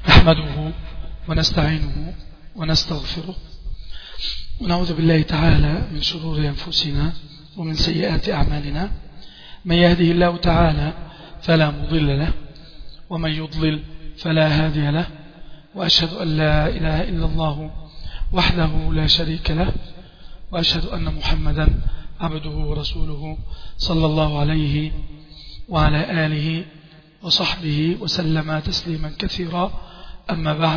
نحمده ونستعينه ونستغفره ونعوذ بالله تعالى من شرور أنفسنا ومن سيئات أعمالنا من يهده الله تعالى فلا مضل له ومن يضلل فلا هادي له وأشهد أن لا إله إلا الله وحده لا شريك له وأشهد أن محمدا عبده ورسوله صلى الله عليه وعلى آله وصحبه وسلم تسليما كثيرا أما بعد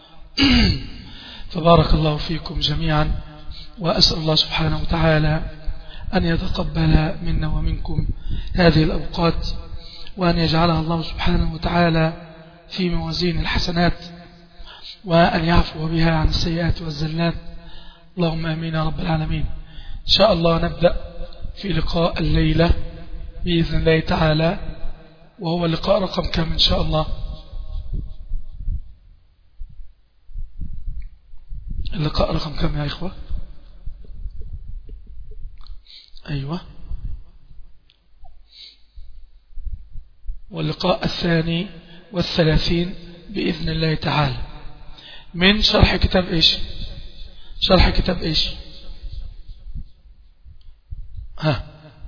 فبارك الله فيكم جميعا وأسأل الله سبحانه وتعالى أن يتقبل منا ومنكم هذه الأوقات وأن يجعلها الله سبحانه وتعالى في موازين الحسنات وأن يعفو بها عن السيئات والزلات اللهم أمين يا رب العالمين إن شاء الله نبدأ في لقاء الليلة بإذن الله تعالى وهو اللقاء رقم كم إن شاء الله اللقاء رقم كم يا إخوة أيوة واللقاء الثاني والثلاثين بإذن الله تعالى من شرح كتاب إيش شرح كتاب إيش ها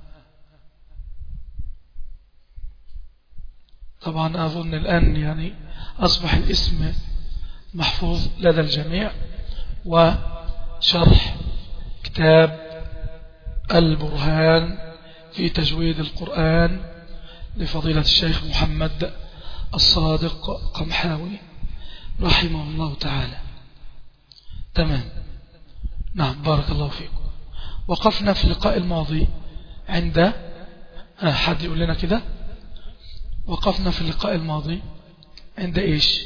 طبعا أظن الآن يعني أصبح الاسم محفوظ لدى الجميع وشرح كتاب البرهان في تجويد القرآن لفضيلة الشيخ محمد الصادق قمحاوي رحمه الله تعالى تمام نعم بارك الله فيكم وقفنا في اللقاء الماضي عند حد يقول لنا كده وقفنا في اللقاء الماضي عند ايش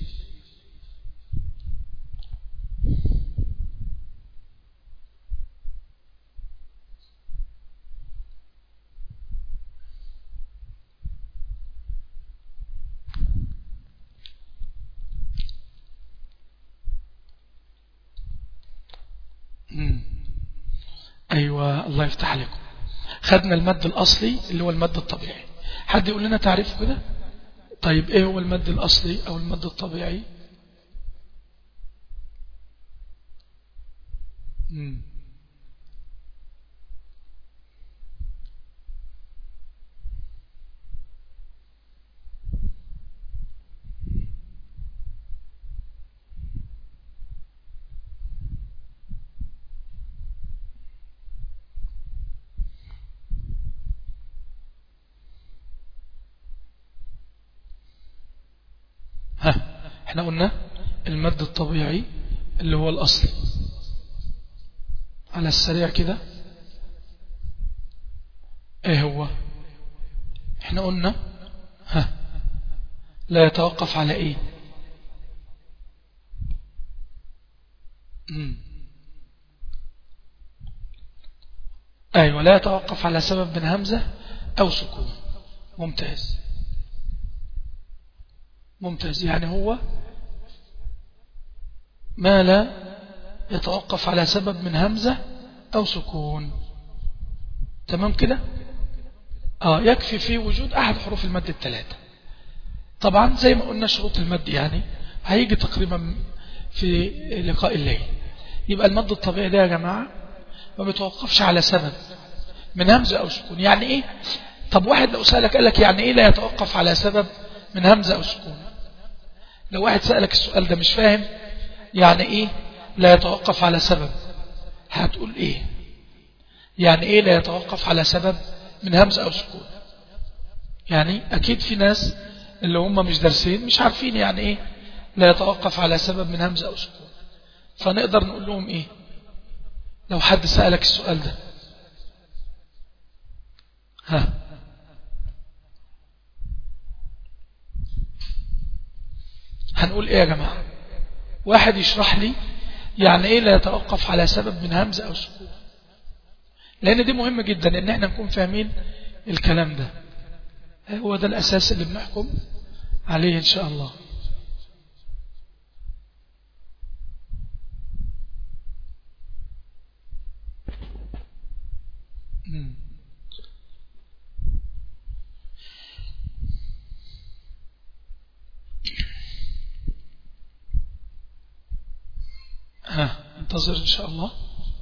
أيوة الله يفتح عليكم خدنا المد الأصلي اللي هو المد الطبيعي حد يقول لنا تعريفه كده طيب ايه هو المد الأصلي أو المد الطبيعي مم. ها احنا قلنا المد الطبيعي اللي هو الأصل على السريع كده ايه هو احنا قلنا ها لا يتوقف على ايه مم. ايوه لا يتوقف على سبب من همزة او سكون ممتاز ممتاز يعني هو ما لا يتوقف على سبب من همزة أو سكون تمام كده آه يكفي في وجود أحد حروف المد الثلاثة طبعا زي ما قلنا شروط المد يعني هيجي تقريبا في لقاء الليل يبقى المد الطبيعي ده يا جماعة ما بيتوقفش على سبب من همزة أو سكون يعني إيه طب واحد لو سألك قال لك يعني إيه لا يتوقف على سبب من همزة أو سكون لو واحد سألك السؤال ده مش فاهم يعني ايه لا يتوقف على سبب هتقول ايه يعني ايه لا يتوقف على سبب من همزة او سكون يعني اكيد في ناس اللي هم مش دارسين مش عارفين يعني ايه لا يتوقف على سبب من همزة او سكون فنقدر نقول لهم ايه لو حد سألك السؤال ده ها هنقول ايه يا جماعة واحد يشرح لي يعني ايه لا يتوقف على سبب من همزة او سكون لان دي مهم جدا ان احنا نكون فاهمين الكلام ده هو ده الاساس اللي بنحكم عليه ان شاء الله مم. ها انتظر إن شاء الله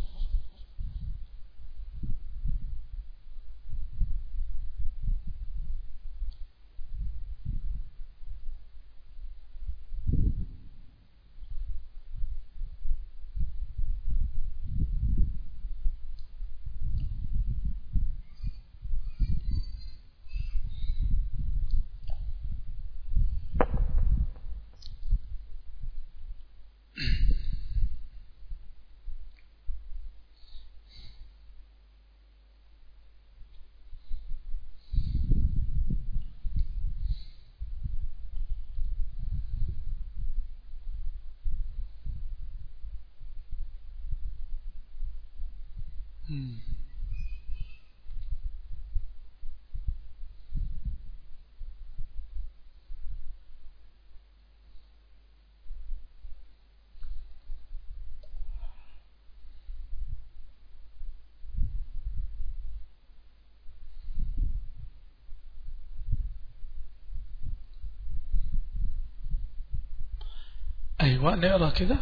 أيوة نقرأ كده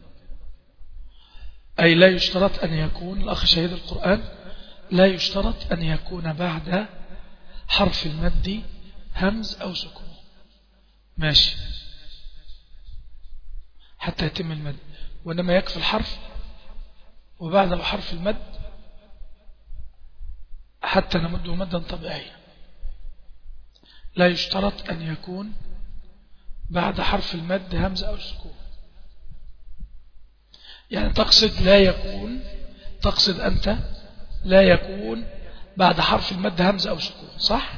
أي لا يشترط أن يكون الأخ شهيد القرآن لا يشترط أن يكون بعد حرف المد همز أو سكون ماشي حتى يتم المد وإنما يكفي الحرف وبعد حرف المد حتى نمده مدا طبيعيا لا يشترط أن يكون بعد حرف المد همزة أو سكون يعني تقصد لا يكون تقصد أنت لا يكون بعد حرف المد همزة أو سكون صح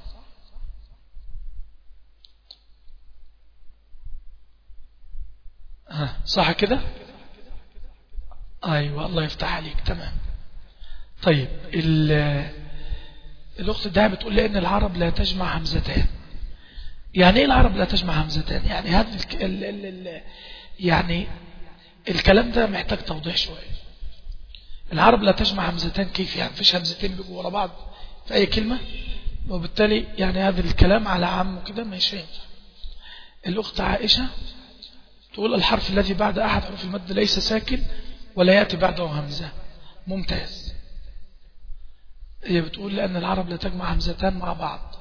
ها صح كده أيوة الله يفتح عليك تمام طيب الأخت ده بتقول لي أن العرب لا تجمع همزتان يعني ايه العرب لا تجمع همزتان يعني هذا ال ال ال يعني الكلام ده محتاج توضيح شوية العرب لا تجمع همزتان كيف يعني فيش همزتين بيجوا ورا بعض في اي كلمة وبالتالي يعني هذا الكلام على عام وكده ما ينفع الاخت عائشة تقول الحرف الذي بعد احد حروف المد ليس ساكن ولا يأتي بعده همزة ممتاز هي بتقول لأن العرب لا تجمع همزتان مع بعض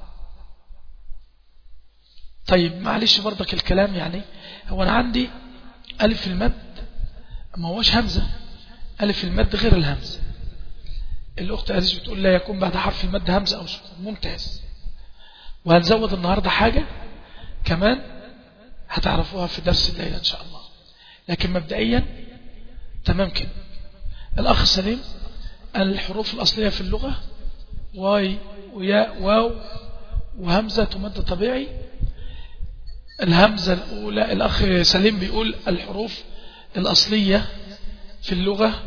طيب معلش برضك الكلام يعني هو أنا عندي ألف المد ما هوش همزة ألف المد غير الهمزة الأخت عزيز بتقول لا يكون بعد حرف المد همزة أو سكون ممتاز وهنزود النهاردة حاجة كمان هتعرفوها في درس الليلة إن شاء الله لكن مبدئيا تمام كده الأخ سليم الحروف الأصلية في اللغة واي وياء واو وهمزة تمد طبيعي الهمزة الأولى الأخ سليم بيقول الحروف الأصلية في اللغة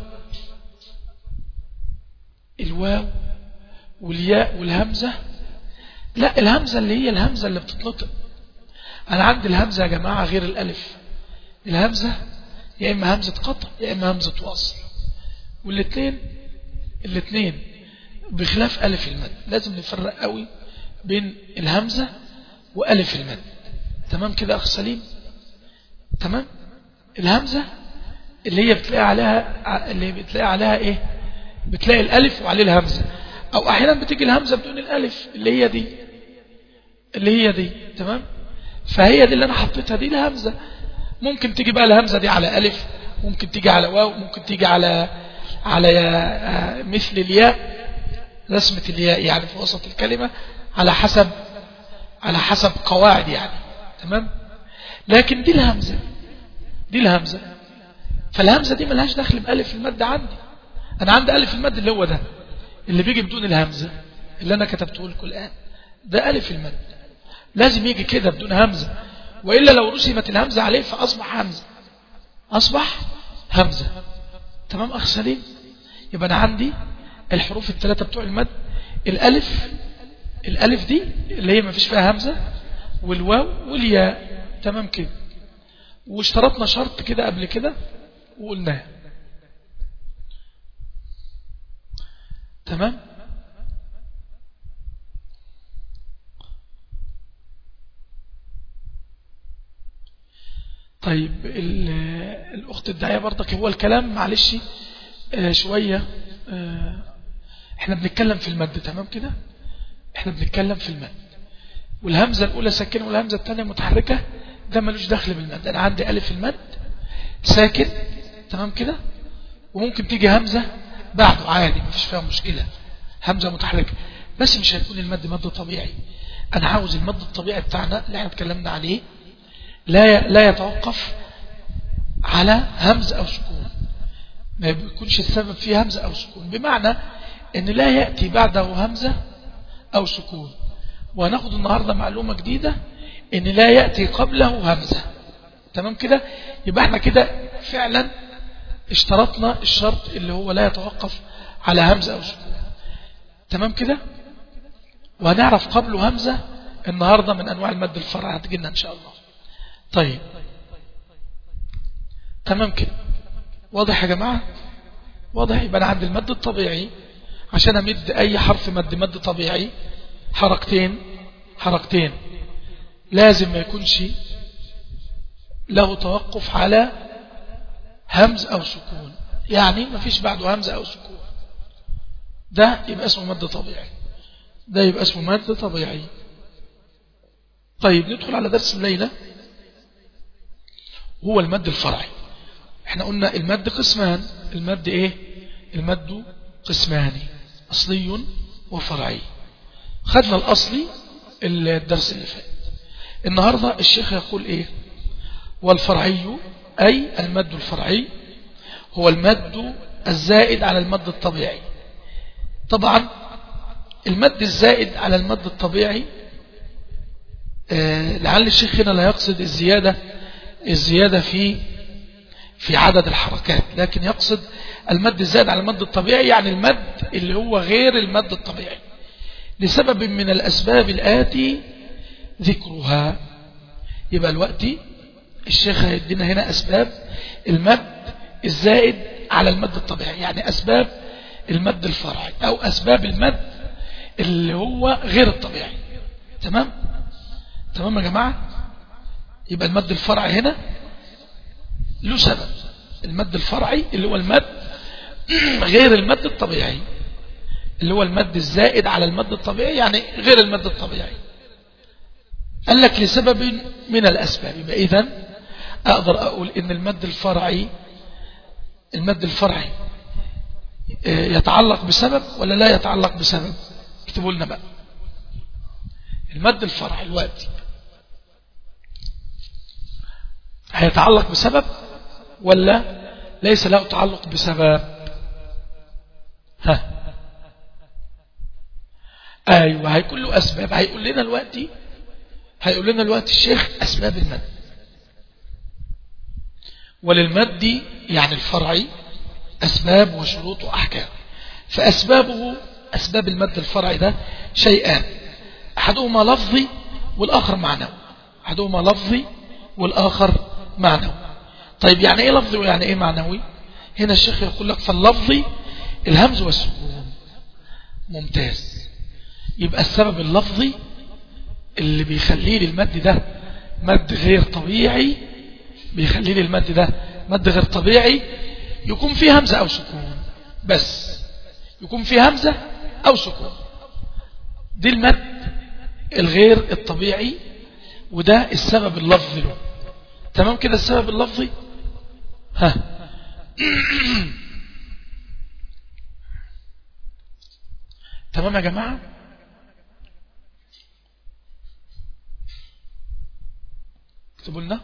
الواو والياء والهمزة لا الهمزة اللي هي الهمزة اللي بتطلق أنا عندي الهمزة يا جماعة غير الألف الهمزة يا إما همزة قطع يا إما همزة وصل والاثنين الاثنين بخلاف ألف المد لازم نفرق قوي بين الهمزة وألف المد تمام كده أخ سليم تمام الهمزة اللي هي بتلاقي عليها اللي بتلاقي عليها ايه بتلاقي الالف وعليه الهمزة او احيانا بتيجي الهمزة بدون الالف اللي هي دي اللي هي دي تمام فهي دي اللي انا حطيتها دي الهمزة ممكن تيجي بقى الهمزة دي على الف ممكن تيجي على واو ممكن تيجي على على مثل الياء رسمة الياء يعني في وسط الكلمة على حسب على حسب قواعد يعني تمام لكن دي الهمزة دي الهمزة فالهمزة دي ملهاش دخل بألف المد عندي أنا عندي ألف المد اللي هو ده اللي بيجي بدون الهمزة اللي أنا كتبته لكم الآن ده ألف المد لازم يجي كده بدون همزة وإلا لو رسمت الهمزة عليه فأصبح همزة أصبح همزة تمام أخ سليم يبقى أنا عندي الحروف الثلاثة بتوع المد الألف الألف دي اللي هي ما فيش فيها همزة والواو والياء تمام كده واشترطنا شرط كده قبل كده وقلناه تمام طيب الأخت الداعية برضك هو الكلام معلش آه شوية آه احنا بنتكلم في المد تمام كده احنا بنتكلم في المد والهمزة الأولى ساكنة والهمزة الثانية متحركة ده ملوش دخل بالمد أنا عندي ألف المد ساكن تمام كده وممكن تيجي همزة بعده عادي مفيش فيها مشكلة همزة متحركة بس مش هيكون المد مد طبيعي أنا عاوز المد الطبيعي بتاعنا اللي احنا اتكلمنا عليه لا لا يتوقف على همز أو سكون ما بيكونش السبب فيه همزة أو سكون بمعنى أن لا يأتي بعده همزة أو سكون وهناخد النهاردة معلومة جديدة أن لا يأتي قبله همزة تمام كده يبقى احنا كده فعلا اشترطنا الشرط اللي هو لا يتوقف على همزة أو سكون تمام كده وهنعرف قبله همزة النهاردة من أنواع المد الفرع هتجينا إن شاء الله طيب تمام كده واضح يا جماعة واضح يبقى أنا عندي المد الطبيعي عشان أمد أي حرف مد مد طبيعي حركتين حركتين لازم ما يكونش له توقف على همز أو سكون يعني ما فيش بعده همز أو سكون ده يبقى اسمه مد طبيعي ده يبقى اسمه مد طبيعي طيب ندخل على درس الليلة هو المد الفرعي احنا قلنا المد قسمان المد ايه المد قسمان اصلي وفرعي خدنا الاصلي الدرس اللي فات النهاردة الشيخ يقول ايه والفرعي اي المد الفرعي هو المد الزائد على المد الطبيعي طبعا المد الزائد على المد الطبيعي آه لعل الشيخ هنا لا يقصد الزيادة الزيادة في في عدد الحركات لكن يقصد المد الزائد على المد الطبيعي يعني المد اللي هو غير المد الطبيعي لسبب من الأسباب الآتي ذكرها يبقى الوقت الشيخ هيدينا هنا أسباب المد الزائد على المد الطبيعي يعني أسباب المد الفرعي أو أسباب المد اللي هو غير الطبيعي تمام تمام يا جماعة يبقى المد الفرعي هنا له سبب المد الفرعي اللي هو المد غير المد الطبيعي اللي هو المد الزائد على المد الطبيعي يعني غير المد الطبيعي قال لك لسبب من الأسباب يبقى إذن أقدر أقول إن المد الفرعي المد الفرعي يتعلق بسبب ولا لا يتعلق بسبب اكتبوا لنا بقى المد الفرعي الوقت هيتعلق بسبب ولا ليس له تعلق بسبب ها ايوه هيكون له اسباب هيقول لنا الوقت هيقول لنا الوقت الشيخ اسباب المد وللمد يعني الفرعي اسباب وشروط واحكام فاسبابه اسباب المد الفرعي ده شيئان احدهما لفظي والاخر معنوي احدهما لفظي والاخر معنوي طيب يعني ايه لفظي ويعني ايه معنوي هنا الشيخ يقول لك فاللفظي الهمز والسكون ممتاز يبقى السبب اللفظي اللي بيخليه المد ده مد غير طبيعي بيخليه المد ده مد غير طبيعي يكون فيه همزة أو سكون بس يكون فيه همزة أو سكون دي المد الغير الطبيعي وده السبب اللفظي له تمام كده السبب اللفظي ها تمام يا جماعة اكتبوا لنا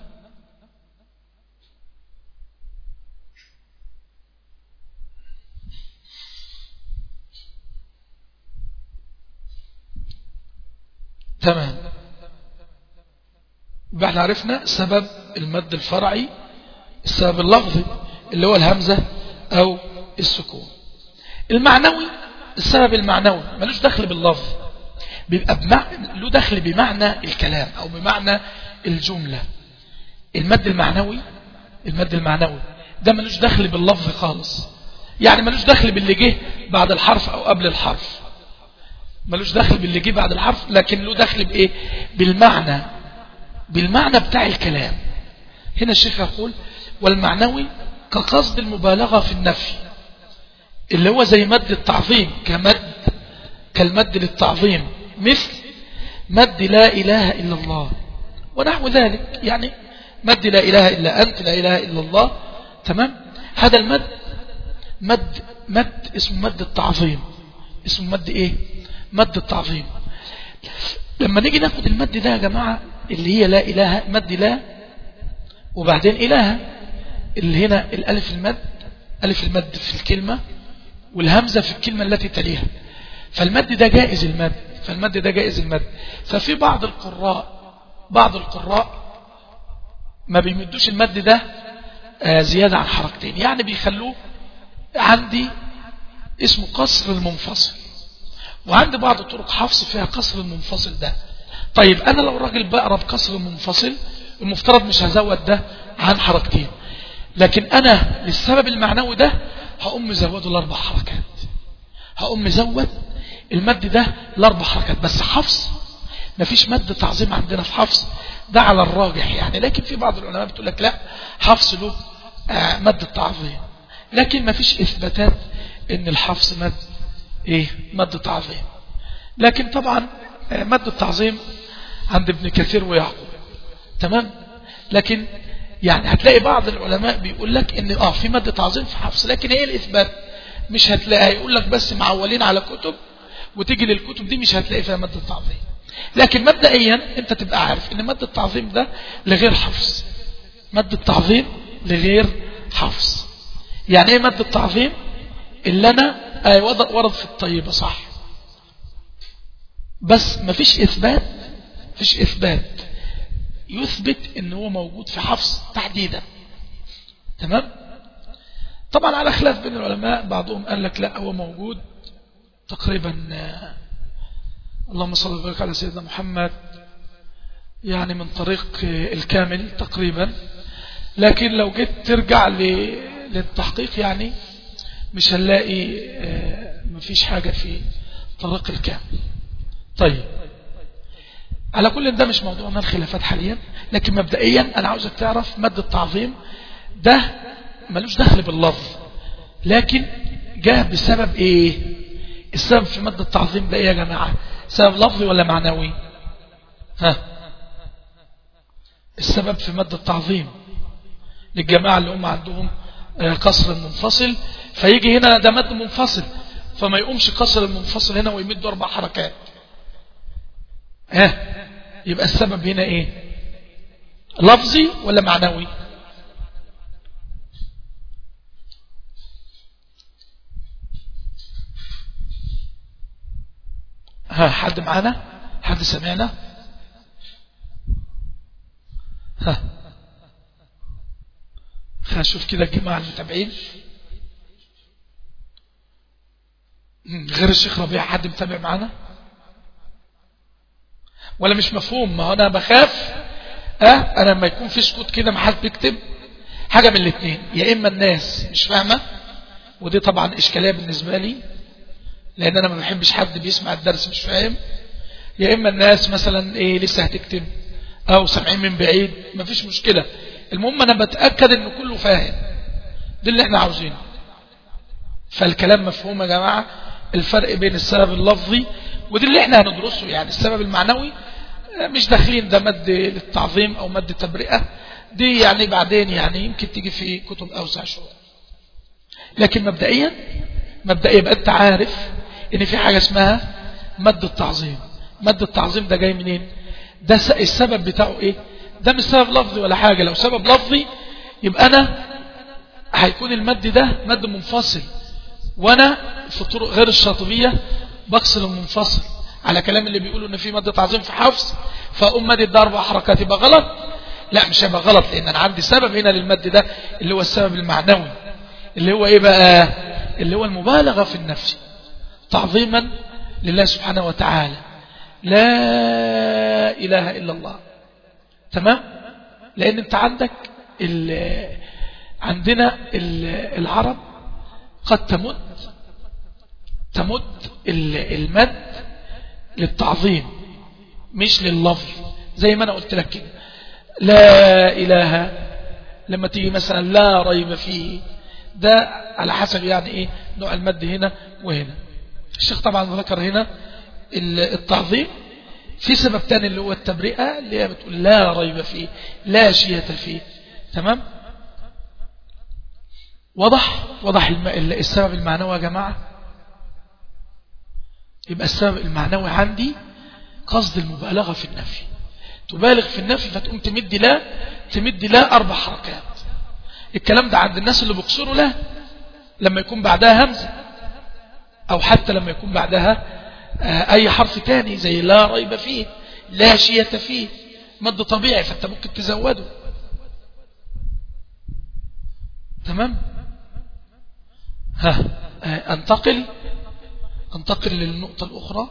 تمام يبقى احنا عرفنا سبب المد الفرعي السبب اللفظي اللي هو الهمزة او السكون المعنوي السبب المعنوي ملوش دخل باللفظ بيبقى بمعنى له دخل بمعنى الكلام او بمعنى الجملة المد المعنوي المد المعنوي ده ملوش دخل باللفظ خالص يعني ملوش دخل باللي جه بعد الحرف او قبل الحرف ملوش دخل باللي جه بعد الحرف لكن له دخل بايه بالمعنى بالمعنى بتاع الكلام هنا الشيخ يقول والمعنوي كقصد المبالغة في النفي اللي هو زي مد التعظيم كمد كالمد للتعظيم مثل مد لا إله إلا الله ونحو ذلك يعني مد لا إله إلا أنت لا إله إلا الله تمام هذا المد مد مد اسمه مد التعظيم اسمه مد ايه مد التعظيم لما نيجي ناخد المد ده يا جماعة اللي هي لا إله مد لا وبعدين إله اللي هنا الألف المد ألف المد في الكلمة والهمزة في الكلمة التي تليها فالمد ده جائز المد فالمد ده جائز المد ففي بعض القراء بعض القراء ما بيمدوش المد ده آه، زيادة عن حركتين يعني بيخلوه عندي اسمه قصر المنفصل وعندي بعض طرق حفص فيها قصر المنفصل ده طيب أنا لو راجل بقرب قصر المنفصل المفترض مش هزود ده عن حركتين لكن أنا للسبب المعنوي ده هقوم مزوده لأربع حركات هقوم مزود المد ده لأربع حركات بس حفص مفيش مد تعظيم عندنا في حفص ده على الراجح يعني لكن في بعض العلماء بتقول لك لا حفص له آه، مد التعظيم لكن مفيش إثباتات ان الحفص مد ايه مد تعظيم لكن طبعا آه، مد التعظيم عند ابن كثير ويعقوب تمام لكن يعني هتلاقي بعض العلماء بيقول لك ان اه في مد تعظيم في حفص لكن ايه الاثبات مش هتلاقي هيقول لك بس معولين على كتب وتيجي للكتب دي مش هتلاقي فيها مد التعظيم لكن مبدئيا انت تبقى عارف ان مد التعظيم ده لغير حفص مد التعظيم لغير حفص يعني ايه مد التعظيم اللي انا اي ورد في الطيبة صح بس مفيش اثبات مفيش اثبات يثبت ان هو موجود في حفص تحديدا تمام طبعا على خلاف بين العلماء بعضهم قال لك لا هو موجود تقريبا آه، اللهم صل وبارك على سيدنا محمد يعني من طريق آه، الكامل تقريبا لكن لو جيت ترجع للتحقيق يعني مش هنلاقي آه، مفيش حاجة في طريق الكامل طيب على كل ده مش موضوعنا الخلافات حاليا لكن مبدئيا أنا عاوزك تعرف مد التعظيم ده ملوش دخل باللفظ لكن جاء بسبب ايه السبب في مد التعظيم ده ايه يا جماعة سبب لفظي ولا معنوي ها السبب في مد التعظيم للجماعة اللي هم عندهم آه، قصر منفصل فيجي هنا ده مد منفصل فما يقومش قصر المنفصل هنا ويمد أربع حركات ها يبقى السبب هنا ايه لفظي ولا معنوي ها حد معانا حد سمعنا ها شوف كده الجماعة المتابعين غير الشيخ ربيع حد متابع معانا ولا مش مفهوم ما انا بخاف اه انا لما يكون في سكوت كده ما حد بيكتب حاجة من الاثنين يا اما الناس مش فاهمة ودي طبعا اشكالية بالنسبة لي لان انا ما بحبش حد بيسمع الدرس مش فاهم يا اما الناس مثلا ايه لسه هتكتب او سامعين من بعيد ما فيش مشكلة المهم انا بتأكد ان كله فاهم ده اللي احنا عاوزينه فالكلام مفهوم يا جماعة الفرق بين السبب اللفظي ودي اللي احنا هندرسه يعني السبب المعنوي مش داخلين ده مد للتعظيم او مد تبرئة دي يعني بعدين يعني يمكن تيجي في كتب اوسع شوية لكن مبدئيا مبدئيا يبقى انت عارف ان في حاجة اسمها مد التعظيم مد التعظيم ده جاي منين ده السبب بتاعه ايه ده مش سبب لفظي ولا حاجة لو سبب لفظي يبقى انا هيكون المد ده مد منفصل وانا في طرق غير الشاطبية بقصر المنفصل على كلام اللي بيقولوا ان في مد تعظيم في حفص فاقوم مد ده اربع حركات يبقى غلط لا مش هيبقى غلط لان انا عندي سبب هنا للمد ده اللي هو السبب المعنوي اللي هو ايه بقى اللي هو المبالغة في النفس تعظيما لله سبحانه وتعالى لا اله الا الله تمام لان انت عندك ال عندنا ال العرب قد تمد تمد المد للتعظيم مش لللفظ زي ما انا قلت لك كده لا اله لما تيجي مثلا لا ريب فيه ده على حسب يعني ايه نوع المد هنا وهنا الشيخ طبعا ذكر هنا التعظيم في سبب تاني اللي هو التبرئة اللي هي بتقول لا ريب فيه لا شية فيه تمام وضح وضح السبب المعنوي يا جماعة يبقى السبب المعنوي عندي قصد المبالغة في النفي تبالغ في النفي فتقوم تمد لا تمد لا أربع حركات الكلام ده عند الناس اللي بيقصروا لا لما يكون بعدها همزة أو حتى لما يكون بعدها آه، أي حرف تاني زي لا ريب فيه لا شية فيه مد طبيعي فأنت ممكن تزوده تمام ها آه، انتقل انتقل للنقطة الأخرى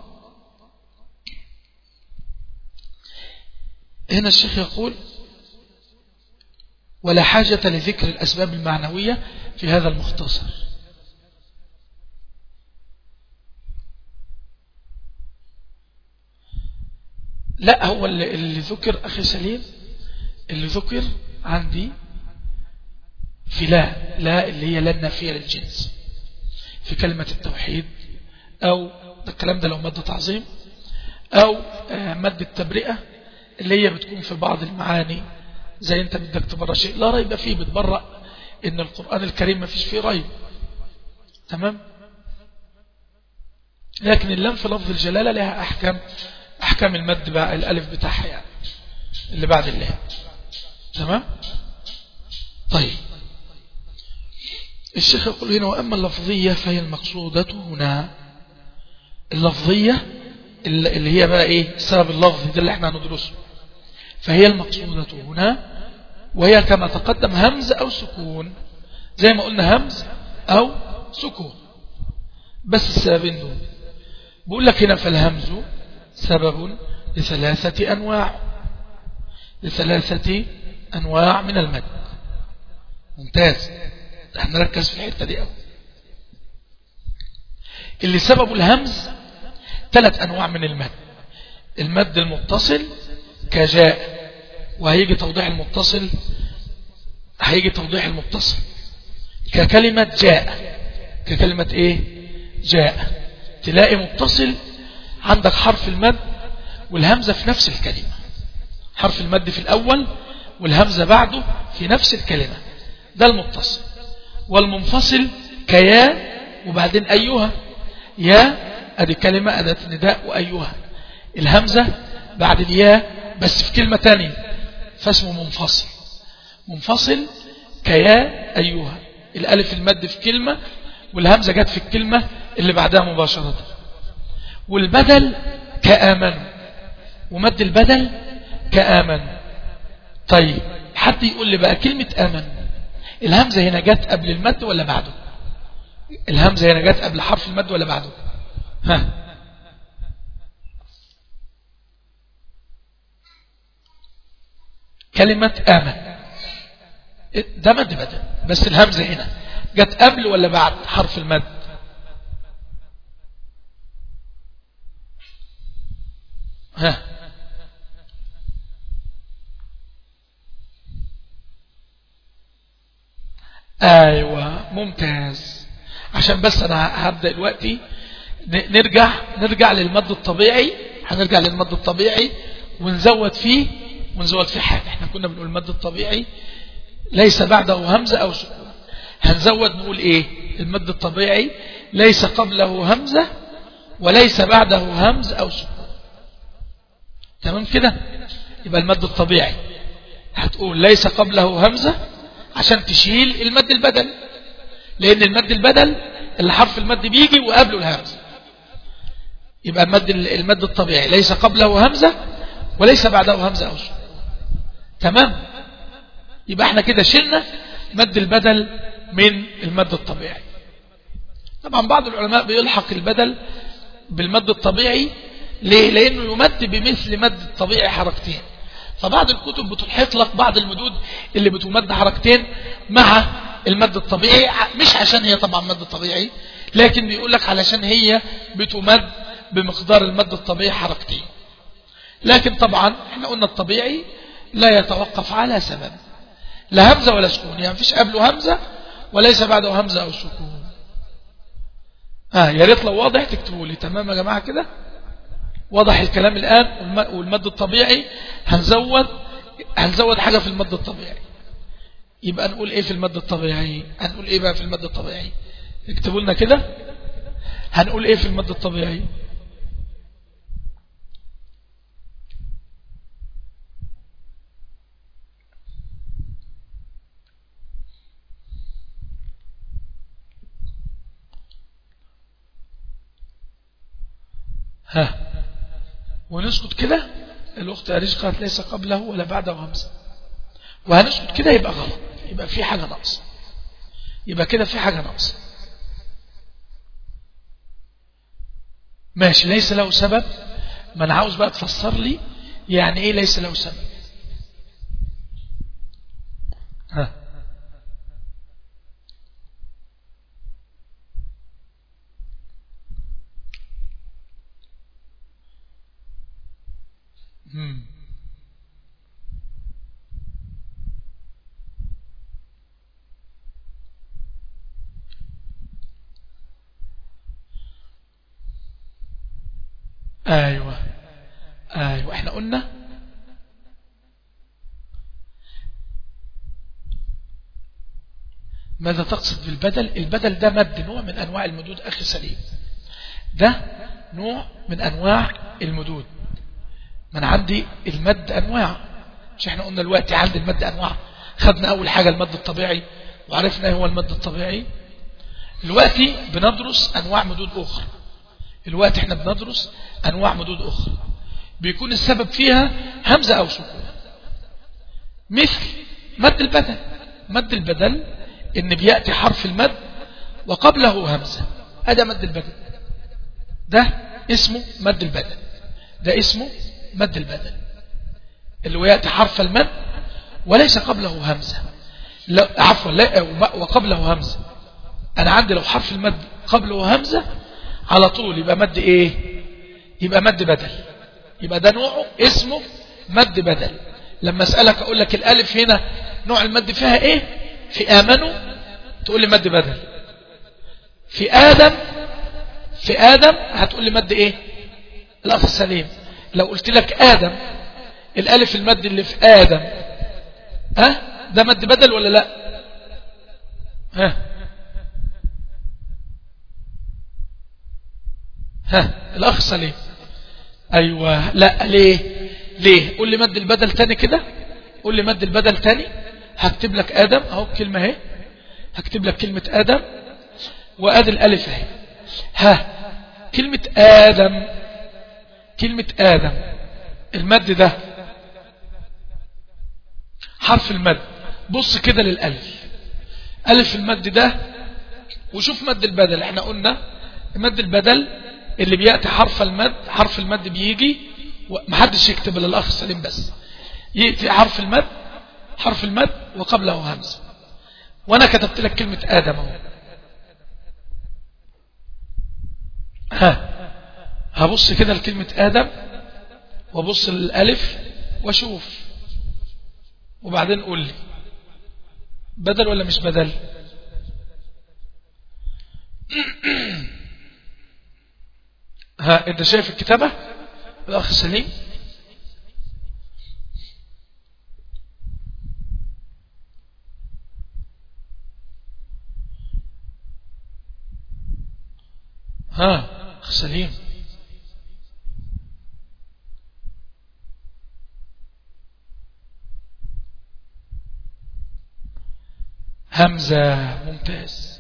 هنا الشيخ يقول ولا حاجة لذكر الأسباب المعنوية في هذا المختصر لا هو اللي ذكر أخي سليم اللي ذكر عندي في لا لا اللي هي لا النافية للجنس في كلمة التوحيد أو الكلام ده لو مادة تعظيم أو آه، مادة تبرئة اللي هي بتكون في بعض المعاني زي انت بدك تبرى شيء لا ريب فيه بتبرأ ان القرآن الكريم ما فيش فيه ريب تمام لكن اللام في لفظ الجلالة لها أحكام أحكام المد بقى الألف بتاعها يعني اللي بعد اللام تمام طيب الشيخ يقول هنا وأما اللفظية فهي المقصودة هنا اللفظية اللي هي بقى إيه السبب اللفظي ده اللي احنا هندرسه فهي المقصودة هنا وهي كما تقدم همز أو سكون زي ما قلنا همز أو سكون بس السببين دول بقول لك هنا فالهمز سبب لثلاثة أنواع لثلاثة أنواع من المد ممتاز احنا نركز في الحتة دي قوي اللي سبب الهمز ثلاث أنواع من المد المد المتصل كجاء وهيجي توضيح المتصل هيجي توضيح المتصل ككلمة جاء ككلمة ايه جاء تلاقي متصل عندك حرف المد والهمزة في نفس الكلمة حرف المد في الأول والهمزة بعده في نفس الكلمة ده المتصل والمنفصل كيا وبعدين أيها يا أدي كلمة أداة نداء وأيها الهمزة بعد الياء بس في كلمة تانية فاسمه منفصل منفصل كيا أيها الألف المد في كلمة والهمزة جت في الكلمة اللي بعدها مباشرة والبدل كآمن ومد البدل كآمن طيب حد يقول لي بقى كلمة آمن الهمزة هنا جت قبل المد ولا بعده الهمزة هنا جت قبل حرف المد ولا بعده ها كلمة آمن ده مد بدل بس الهمزة هنا جت قبل ولا بعد حرف المد ها ايوه ممتاز عشان بس انا هبدا دلوقتي نرجع نرجع للمد الطبيعي هنرجع للمد الطبيعي ونزود فيه ونزود فيه حاجه احنا كنا بنقول المد الطبيعي ليس بعده همزه او سكون هنزود نقول ايه المد الطبيعي ليس قبله همزه وليس بعده همز او سكون تمام كده يبقى المد الطبيعي هتقول ليس قبله همزة عشان تشيل المد البدل لأن المد البدل اللي حرف المد بيجي وقبله الهمزة يبقى المد المد الطبيعي ليس قبله همزة وليس بعده همزة أو سكون تمام يبقى احنا كده شلنا مد البدل من المد الطبيعي طبعا بعض العلماء بيلحق البدل بالمد الطبيعي ليه لانه يمد بمثل مد الطبيعي حركتين فبعض الكتب بتلحق لك بعض المدود اللي بتمد حركتين مع المد الطبيعي مش عشان هي طبعا مد طبيعي لكن بيقول لك علشان هي بتمد بمقدار المد الطبيعي حركتين لكن طبعا احنا قلنا الطبيعي لا يتوقف على سبب لا همزة ولا سكون يعني مفيش قبله همزة وليس بعده همزة أو سكون آه يا ريت لو واضح تكتبوا لي تمام يا جماعة كده واضح الكلام الآن والمد الطبيعي هنزود هنزود حاجة في المد الطبيعي يبقى نقول ايه في المد الطبيعي هنقول ايه بقى في المد الطبيعي اكتبوا لنا كده هنقول ايه في المد الطبيعي ها ونسكت كده الأخت أريج قالت ليس قبله ولا بعده همزة وهنسكت كده يبقى غلط يبقى في حاجة ناقصة يبقى كده في حاجة ناقصة ماشي ليس له سبب ما انا عاوز بقى تفسر لي يعني ايه ليس له سبب ها مم. ايوه ايوه احنا قلنا ماذا تقصد بالبدل البدل ده مد نوع من انواع المدود اخي سليم ده نوع من انواع المدود من عندي المد انواع مش احنا قلنا الوقت عندي المد انواع خدنا اول حاجة المد الطبيعي وعرفنا ايه هو المد الطبيعي دلوقتي بندرس انواع مدود اخرى الوقت احنا بندرس انواع مدود اخرى بيكون السبب فيها همزة او سكون مثل مد البدل مد البدل ان بيأتي حرف المد وقبله همزة هذا مد البدل ده اسمه مد البدل ده اسمه مد البدل اللي هو يأتي حرف المد وليس قبله همزة لا عفوا لا وقبله همزة انا عندي لو حرف المد قبله همزة على طول يبقى مد ايه يبقى مد بدل يبقى ده نوعه اسمه مد بدل لما اسألك اقول لك الالف هنا نوع المد فيها ايه في امنوا تقول لي مد بدل في ادم في ادم هتقول لي مد ايه الاخ السليم لو قلت لك ادم الالف المد اللي في ادم ها أه؟ ده مد بدل ولا لا ها أه؟ ها الاخ سليم ايوه لا ليه ليه قول لي مد البدل تاني كده قول لي مد البدل تاني هكتب لك ادم اهو كلمه اهي هكتب لك كلمه ادم وادي الالف اهي ها كلمه ادم كلمه ادم المد ده حرف المد بص كده للالف الف المد ده وشوف مد البدل احنا قلنا مد البدل اللي بيأتي حرف المد حرف المد بيجي محدش يكتب الا الاخ سليم بس يأتي حرف المد حرف المد وقبله همزة وانا كتبت لك كلمة ادم اهو ها هبص كده لكلمة ادم وابص للالف واشوف وبعدين قول لي بدل ولا مش بدل ها انت شايف الكتابة الاخ سليم ها اخ سليم همزة ممتاز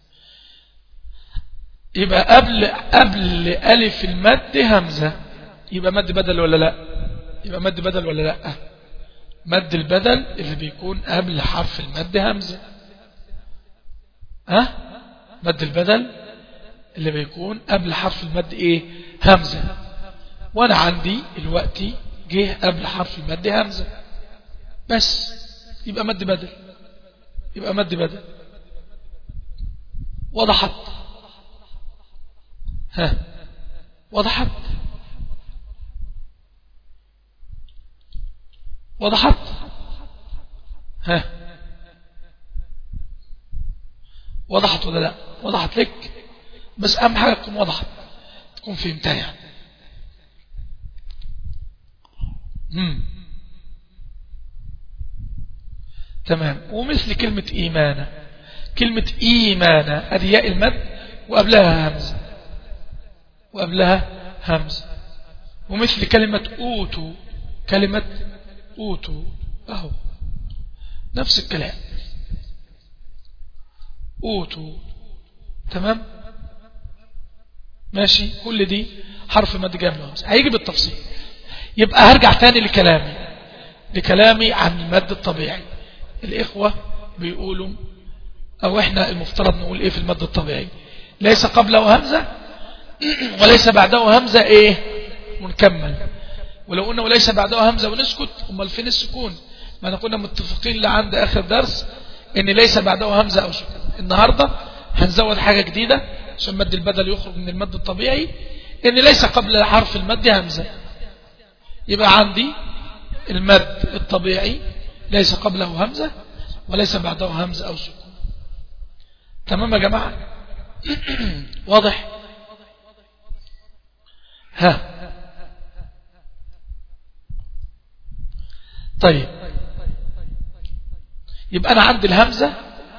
يبقى قبل قبل ألف المد همزة يبقى مد بدل ولا لا يبقى مد بدل ولا لا مد البدل اللي بيكون قبل حرف المد همزة ها مد البدل اللي بيكون قبل حرف المد ايه همزة وانا عندي الوقت جه قبل حرف المد همزة بس يبقى مد بدل يبقى مد بدل وضحت ها وضحت وضحت ها وضحت ولا لا وضحت لك بس أهم حاجة تكون وضحت تكون فهمتها يعني مم. تمام ومثل كلمة إيمانة كلمة إيمانة أدياء المد وقبلها همزة وقبلها همزة ومثل كلمة أوتو كلمة أوتو أهو نفس الكلام أوتو تمام ماشي كل دي حرف مد جاب له همزة هيجي بالتفصيل يبقى هرجع تاني لكلامي لكلامي عن المد الطبيعي الإخوة بيقولوا أو إحنا المفترض نقول إيه في المد الطبيعي ليس قبله همزة وليس بعده همزة إيه منكمل ولو قلنا وليس بعده همزة ونسكت امال فين السكون ما احنا كنا متفقين لعند آخر درس إن ليس بعده همزة أو سكون النهاردة هنزود حاجة جديدة عشان مد البدل يخرج من المد الطبيعي إن ليس قبل حرف المد همزة يبقى عندي المد الطبيعي ليس قبله همزة وليس بعده همزة أو سكون تمام يا جماعة واضح ها طيب يبقى أنا عندي الهمزة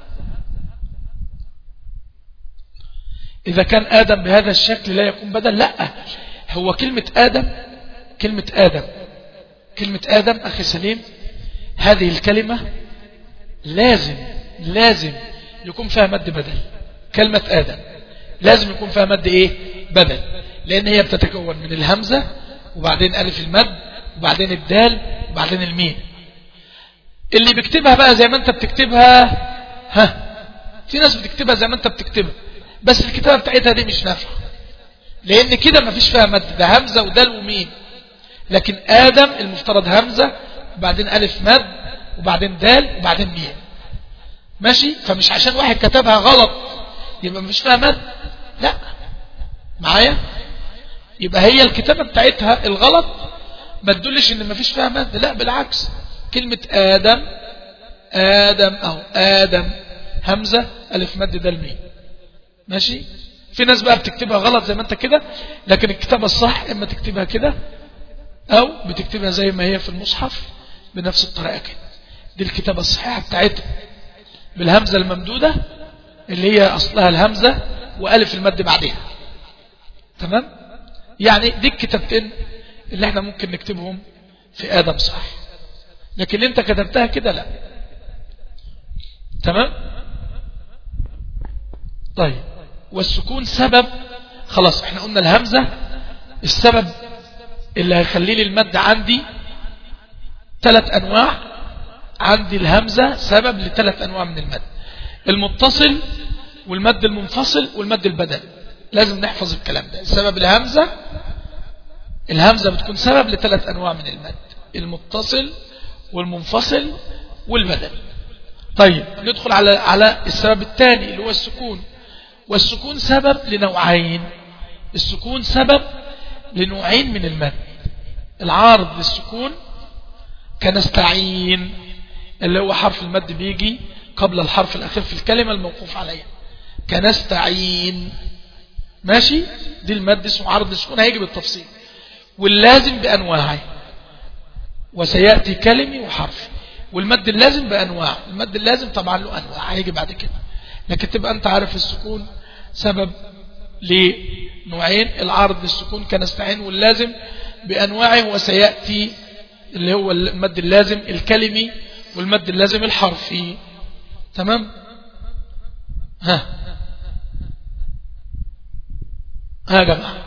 إذا كان آدم بهذا الشكل لا يكون بدل لا هو كلمة آدم كلمة آدم كلمة آدم أخي سليم هذه الكلمة لازم لازم يكون فيها مد بدل كلمة آدم لازم يكون فيها مد إيه بدل لأن هي بتتكون من الهمزة وبعدين ألف المد وبعدين الدال وبعدين الميم اللي بيكتبها بقى زي ما انت بتكتبها ها في ناس بتكتبها زي ما انت بتكتبها بس الكتابة بتاعتها دي مش نافعة لان كده ما فيش فيها مد ده همزة ودال وميم لكن آدم المفترض همزة وبعدين ألف مد وبعدين دال وبعدين ميم ماشي فمش عشان واحد كتبها غلط يبقى مفيش فيها مد لا معايا يبقى هي الكتابة بتاعتها الغلط ما تدلش ان مفيش فيها مد لا بالعكس كلمة آدم آدم أو آدم همزة ألف مد دال ميم ماشي في ناس بقى بتكتبها غلط زي ما انت كده لكن الكتابة الصح اما تكتبها كده او بتكتبها زي ما هي في المصحف بنفس الطريقة كده دي الكتابة الصحيحة بتاعتها بالهمزة الممدودة اللي هي اصلها الهمزة والف المد بعدها تمام يعني دي الكتابتين اللي احنا ممكن نكتبهم في آدم صح لكن انت كتبتها كده لا تمام طيب والسكون سبب خلاص احنا قلنا الهمزة السبب اللي هيخلي لي المد عندي ثلاث انواع عندي الهمزة سبب لثلاث انواع من المد المتصل والمد المنفصل والمد البدل لازم نحفظ الكلام ده سبب الهمزة الهمزة بتكون سبب لثلاث انواع من المد المتصل والمنفصل والبدل طيب ندخل على على السبب الثاني اللي هو السكون والسكون سبب لنوعين السكون سبب لنوعين من المد العارض للسكون كنستعين اللي هو حرف المد بيجي قبل الحرف الأخير في الكلمة الموقوف عليها كنستعين ماشي دي المد اسمه عارض للسكون هيجي بالتفصيل واللازم بأنواعه وسيأتي كلمي وحرف والمد اللازم بأنواع المد اللازم طبعا له أنواع هيجي بعد كده لكن تبقى أنت عارف السكون سبب لنوعين العارض للسكون كنستعين واللازم بأنواعه وسيأتي اللي هو المد اللازم الكلمي والمد اللازم الحرفي تمام ها ها يا جماعة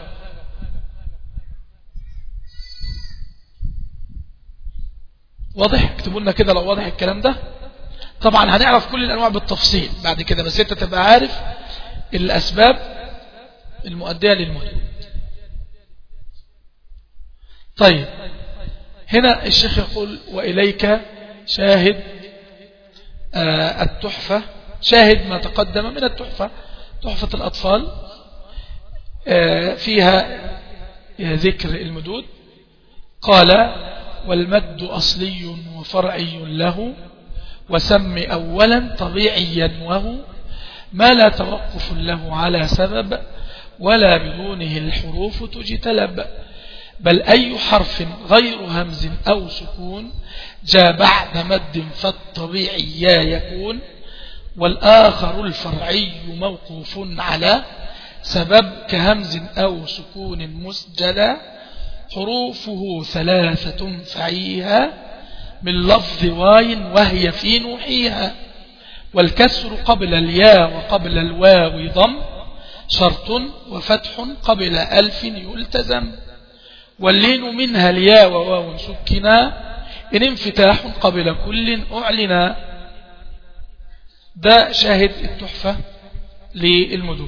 واضح اكتبوا لنا كده لو واضح الكلام ده طبعا هنعرف كل الانواع بالتفصيل بعد كده بس انت تبقى عارف الاسباب المؤدية للمدود طيب هنا الشيخ يقول وإليك شاهد آه التحفة شاهد ما تقدم من التحفة تحفة الأطفال آه فيها ذكر المدود قال والمد أصلي وفرعي له وسم أولا طبيعيا وهو ما لا توقف له على سبب ولا بدونه الحروف تجتلب بل أي حرف غير همز أو سكون جاء بعد مد فالطبيعي يكون والآخر الفرعي موقوف على سبب كهمز أو سكون مسجلا حروفه ثلاثة فعيها من لفظ واي وهي في نوحيها والكسر قبل الياء وقبل الواو ضم شرط وفتح قبل ألف يلتزم واللين منها الياء وواو سكنا إن انفتاح قبل كل أعلنا ده شاهد التحفة للمدود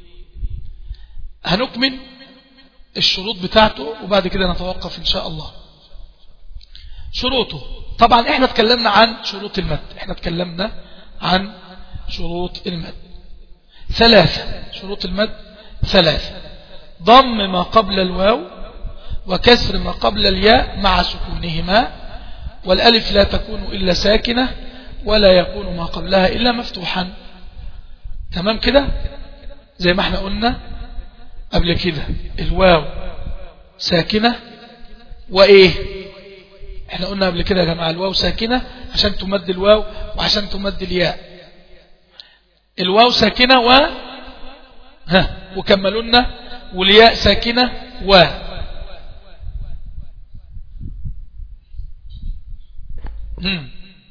هنكمل الشروط بتاعته وبعد كده نتوقف إن شاء الله شروطه طبعا احنا تكلمنا عن شروط المد احنا تكلمنا عن شروط المد ثلاثة شروط المد ثلاثة ضم ما قبل الواو وكسر ما قبل الياء مع سكونهما والألف لا تكون إلا ساكنة ولا يكون ما قبلها إلا مفتوحا تمام كده زي ما احنا قلنا قبل كده الواو ساكنة وإيه احنا قلنا قبل كده يا جماعة الواو ساكنة عشان تمد الواو وعشان تمد الياء الواو ساكنة و ها وكملونا والياء ساكنة و مم.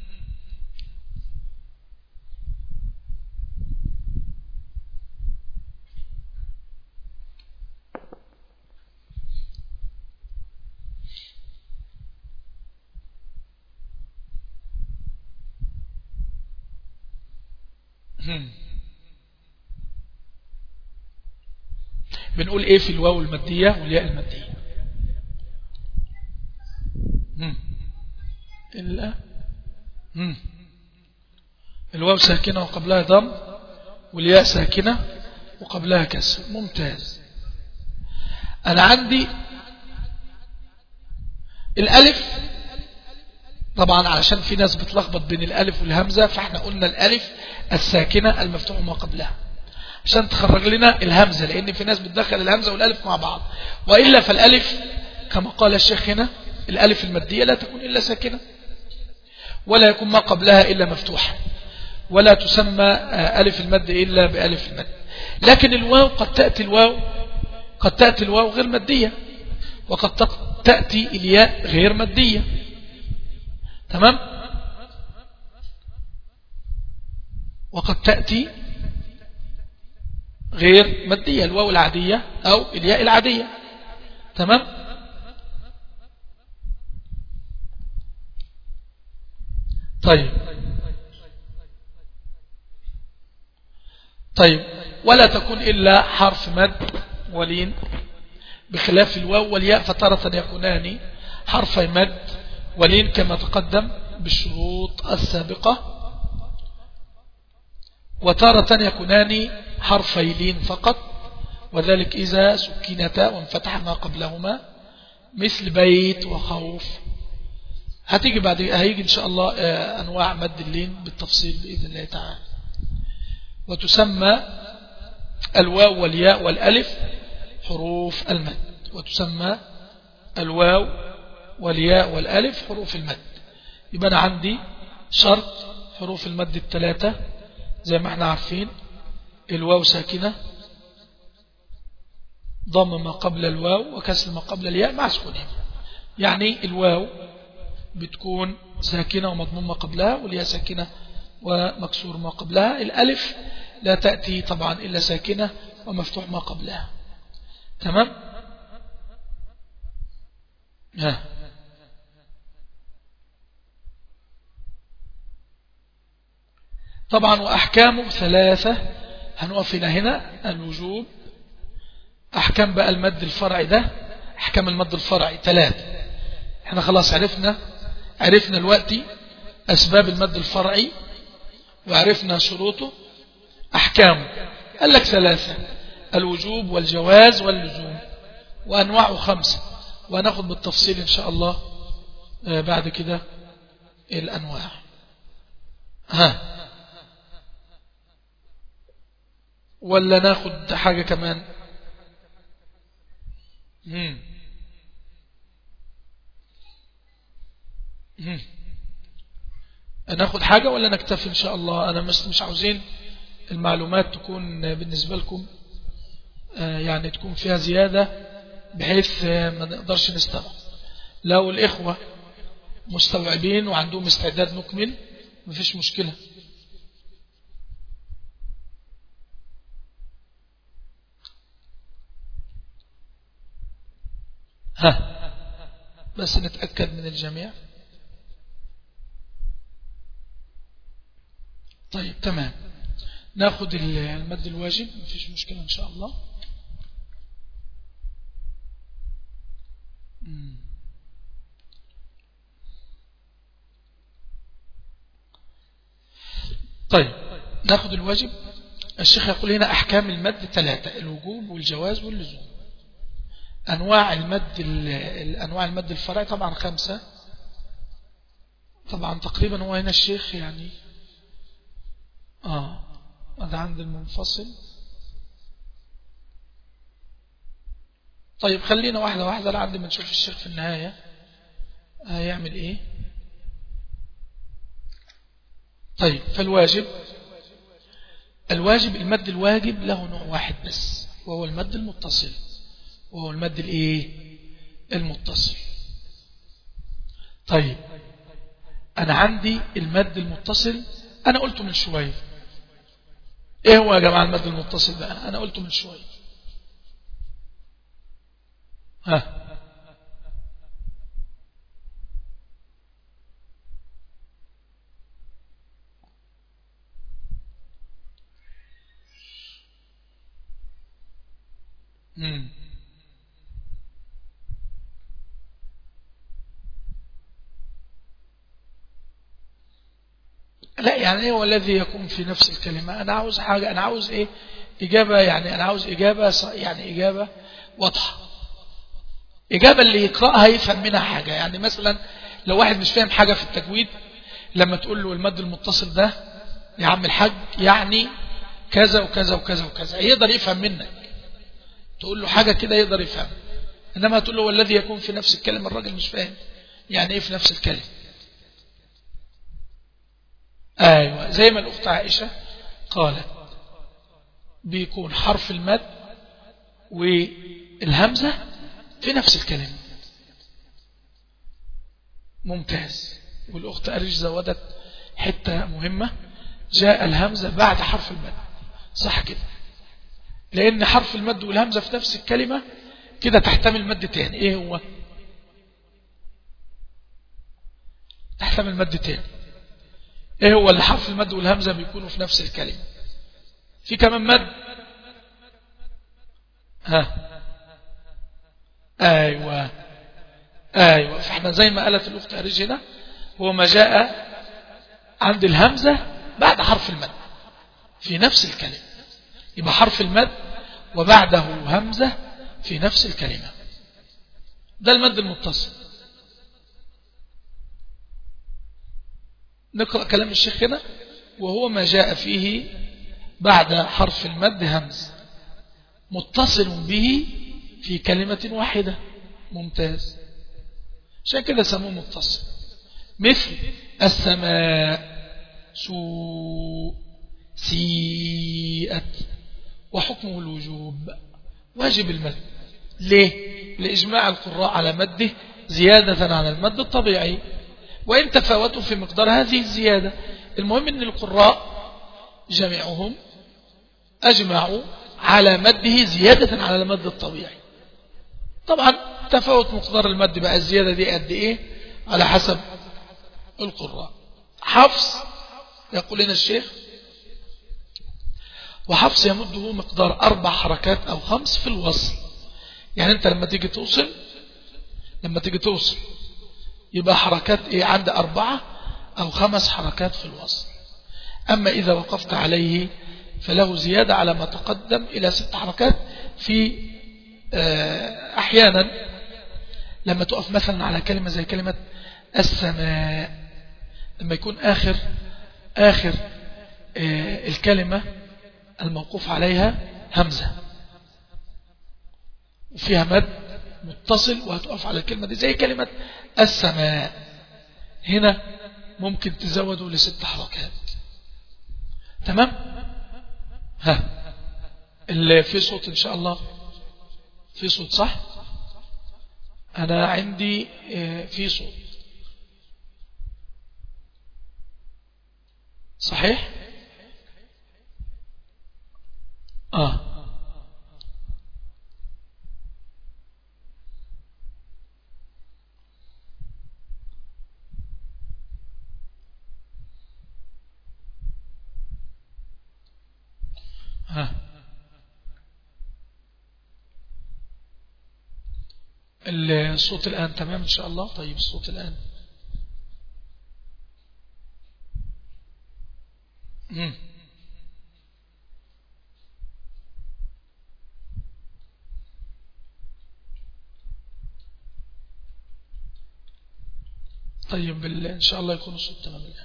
بنقول ايه في الواو المادية والياء المادية إلا الواو ساكنة وقبلها ضم والياء ساكنة وقبلها كسر ممتاز أنا عندي الألف طبعا علشان في ناس بتلخبط بين الألف والهمزة فاحنا قلنا الألف الساكنة المفتوح ما قبلها عشان تخرج لنا الهمزة لأن في ناس بتدخل الهمزة والألف مع بعض وإلا فالألف كما قال الشيخ هنا الألف المادية لا تكون إلا ساكنة ولا يكون ما قبلها إلا مفتوحة ولا تسمى ألف المد إلا بألف المد لكن الواو قد تأتي الواو قد تأتي الواو غير مادية وقد تأتي الياء غير مادية تمام وقد تأتي غير مادية الواو العادية أو الياء العادية تمام طيب طيب ولا تكون إلا حرف مد ولين بخلاف الواو والياء فترة يكونان حرفي مد ولين كما تقدم بالشروط السابقة وتارة يكونان حرفي لين فقط وذلك إذا سكنتا وانفتح ما قبلهما مثل بيت وخوف هتيجي بعد هيجي إن شاء الله أنواع مد اللين بالتفصيل بإذن الله تعالى وتسمى الواو والياء والألف حروف المد وتسمى الواو والياء والألف حروف المد يبقى أنا عندي شرط حروف المد الثلاثة زي ما احنا عارفين الواو ساكنة ضم ما قبل الواو وكسر ما قبل الياء مع سكونها يعني الواو بتكون ساكنة ومضموم ما قبلها والياء ساكنة ومكسور ما قبلها الألف لا تأتي طبعا إلا ساكنة ومفتوح ما قبلها تمام ها طبعا وأحكامه ثلاثة هنقفنا هنا الوجوب أحكام بقى المد الفرعي ده أحكام المد الفرعي ثلاثة احنا خلاص عرفنا عرفنا الوقت أسباب المد الفرعي وعرفنا شروطه أحكامه قال لك ثلاثة الوجوب والجواز واللزوم وأنواعه خمسة وناخد بالتفصيل إن شاء الله بعد كده الأنواع ها ولا ناخد حاجة كمان مم. مم. ناخد حاجة ولا نكتفي إن شاء الله أنا مش, مش عاوزين المعلومات تكون بالنسبة لكم آه، يعني تكون فيها زيادة بحيث آه، ما نقدرش نستوعب لو الإخوة مستوعبين وعندهم استعداد نكمل مفيش مشكلة ها بس نتأكد من الجميع طيب تمام ناخد المد الواجب مفيش مشكلة إن شاء الله طيب ناخد الواجب الشيخ يقول هنا أحكام المد ثلاثة الوجوب والجواز واللزوم أنواع المد أنواع المد الفرعي طبعا خمسة طبعا تقريبا هو هنا الشيخ يعني آه هذا عند المنفصل طيب خلينا واحدة واحدة لعند ما نشوف الشيخ في النهاية هيعمل ايه طيب فالواجب الواجب المد الواجب له نوع واحد بس وهو المد المتصل وهو المد الايه المتصل طيب انا عندي المد المتصل انا قلته من شوية ايه هو يا جماعة المد المتصل ده انا قلته من شوية ها لا يعني ايه هو الذي يكون في نفس الكلمة انا عاوز حاجة انا عاوز ايه اجابة يعني انا عاوز اجابة يعني اجابة واضحة اجابة اللي يقرأها يفهم منها حاجة يعني مثلا لو واحد مش فاهم حاجة في التجويد لما تقول له المد المتصل ده يا عم الحاج يعني كذا وكذا وكذا وكذا يقدر يفهم منك تقول له حاجة كده يقدر يفهم انما تقول له والذي يكون في نفس الكلمة الراجل مش فاهم يعني ايه في نفس الكلمة ايوه زي ما الاخت عائشة قالت بيكون حرف المد والهمزة في نفس الكلمة ممتاز والأخت أريج زودت حتة مهمة جاء الهمزة بعد حرف المد صح كده لأن حرف المد والهمزة في نفس الكلمة كده تحتمل مد تاني ايه هو تحتمل مد تاني ايه هو اللي حرف المد والهمزة بيكونوا في نفس الكلمة في كمان مد ها ايوه ايوه فاحنا زي ما قالت الاخت اريج هنا هو ما جاء عند الهمزة بعد حرف المد في نفس الكلمة يبقى حرف المد وبعده همزة في نفس الكلمة ده المد المتصل نقرأ كلام الشيخ هنا وهو ما جاء فيه بعد حرف المد همز متصل به في كلمة واحدة ممتاز عشان كده سموه متصل مثل السماء سوء سيئت وحكمه الوجوب واجب المد ليه لإجماع القراء على مده زيادة على المد الطبيعي وإن تفاوتوا في مقدار هذه الزيادة المهم أن القراء جميعهم أجمعوا على مده زيادة على المد الطبيعي طبعا تفاوت مقدار المد بقى الزيادة دي قد إيه على حسب القراء حفص يقول لنا الشيخ وحفص يمده مقدار أربع حركات أو خمس في الوصل يعني أنت لما تيجي توصل لما تيجي توصل يبقى حركات إيه عند أربعة أو خمس حركات في الوصل أما إذا وقفت عليه فله زيادة على ما تقدم إلى ست حركات في آه، أحيانا لما تقف مثلا على كلمة زي كلمة السماء لما يكون آخر آخر آه، الكلمة الموقوف عليها همزة وفيها مد متصل وهتقف على الكلمة دي زي كلمة السماء هنا ممكن تزودوا لست حركات تمام ها اللي في صوت ان شاء الله في صوت صح انا عندي آه، في صوت صحيح اه ها الصوت الآن تمام إن شاء الله طيب الصوت الآن مم. طيب إن شاء الله يكون الصوت تمام الآن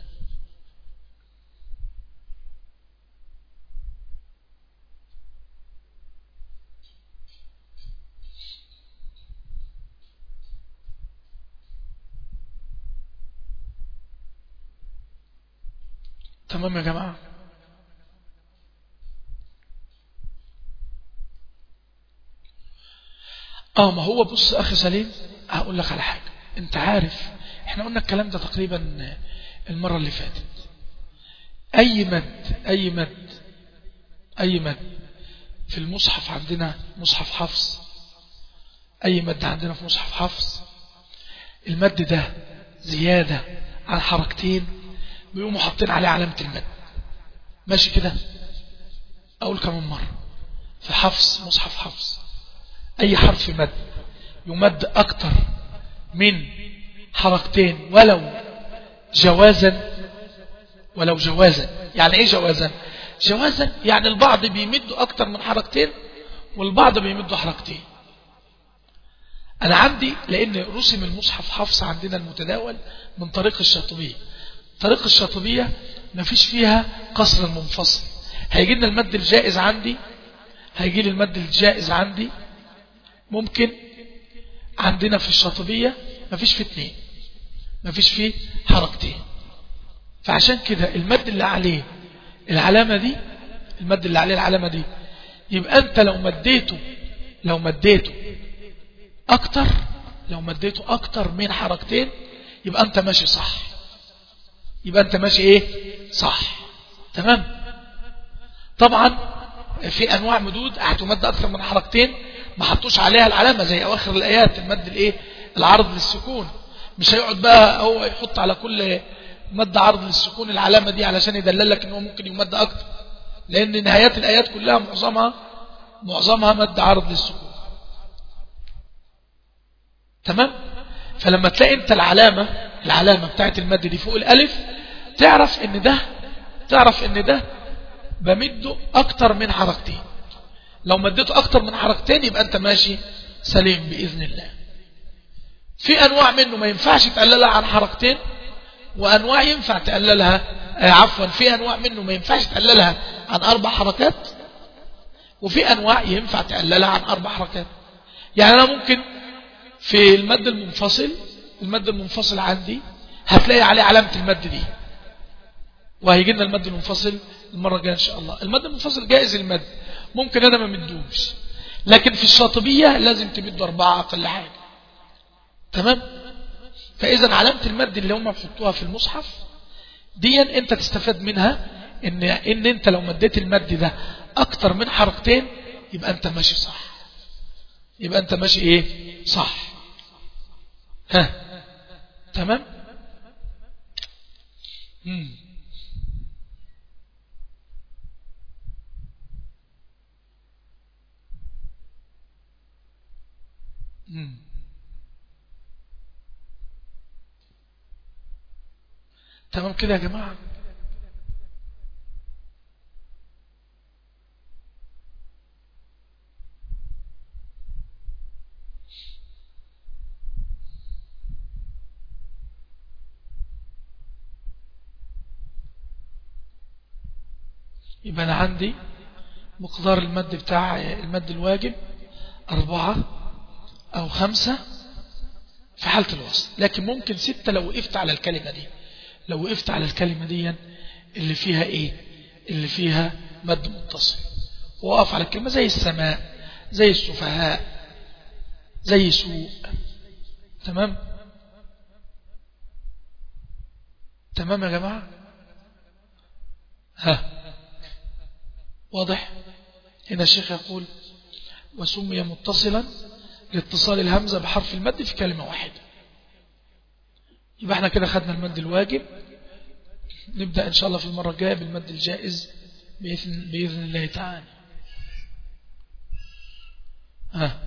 تمام يا جماعة اه ما هو بص اخي سليم هقول لك على حاجة انت عارف احنا قلنا الكلام ده تقريبا المرة اللي فاتت اي مد اي مد اي مد في المصحف عندنا مصحف حفص اي مد عندنا في مصحف حفص المد ده زيادة عن حركتين بيقوموا حاطين عليه علامة المد ماشي كده أقول كمان مرة في حفص مصحف حفص أي حرف مد يمد أكتر من حركتين ولو جوازا ولو جوازا يعني ايه جوازا جوازا يعني البعض بيمدوا أكتر من حركتين والبعض بيمدوا حركتين أنا عندي لأن رسم المصحف حفص عندنا المتداول من طريق الشاطبية طريق الشاطبية ما فيش فيها قصر منفصل هيجي لنا المد الجائز عندي هيجي لي المد الجائز عندي ممكن عندنا في الشاطبية ما فيش فيه اثنين ما فيش فيه حركتين فعشان كده المد اللي عليه العلامة دي المد اللي عليه العلامة دي يبقى انت لو مديته لو مديته اكتر لو مديته اكتر من حركتين يبقى انت ماشي صح يبقى انت ماشي ايه صح تمام طبعا في انواع مدود هتمد اكثر من حركتين ما حطوش عليها العلامه زي اواخر الايات المد الايه العرض للسكون مش هيقعد بقى هو يحط على كل مد عرض للسكون العلامه دي علشان يدللك ان هو ممكن يمد اكتر لان نهايات الايات كلها معظمها معظمها مد عرض للسكون تمام فلما تلاقي انت العلامه العلامه بتاعت المد دي فوق الالف تعرف ان ده تعرف ان ده بمده اكتر من حركتين لو مدته اكتر من حركتين يبقى انت ماشي سليم باذن الله في انواع منه ما ينفعش تقللها عن حركتين وانواع ينفع تقللها آه عفوا في انواع منه ما ينفعش تقللها عن اربع حركات وفي انواع ينفع تقللها عن اربع حركات يعني انا ممكن في المد المنفصل المد المنفصل عندي هتلاقي عليه علامة المد دي وهيجي لنا المد المنفصل المرة الجاية إن شاء الله المد المنفصل جائز المد ممكن أنا ما مدوش لكن في الشاطبية لازم تمد أربعة أقل حاجة تمام فإذا علامة المد اللي هم بيحطوها في المصحف دي أنت تستفاد منها إن, إن أنت لو مديت المد ده أكتر من حركتين يبقى أنت ماشي صح يبقى أنت ماشي إيه صح ها تمام مم. مم. تمام كده يا جماعة يبقى أنا عندي مقدار المد بتاع المد الواجب أربعة أو خمسة في حالة الوصل لكن ممكن ستة لو وقفت على الكلمة دي لو وقفت على الكلمة دي اللي فيها ايه اللي فيها مد متصل وقف على الكلمة زي السماء زي السفهاء زي سوء تمام تمام يا جماعة ها واضح هنا الشيخ يقول وسمي متصلا لاتصال الهمزة بحرف المد في كلمة واحدة يبقى احنا كده خدنا المد الواجب نبدأ إن شاء الله في المرة الجاية بالمد الجائز بإذن, بإذن الله تعالى ها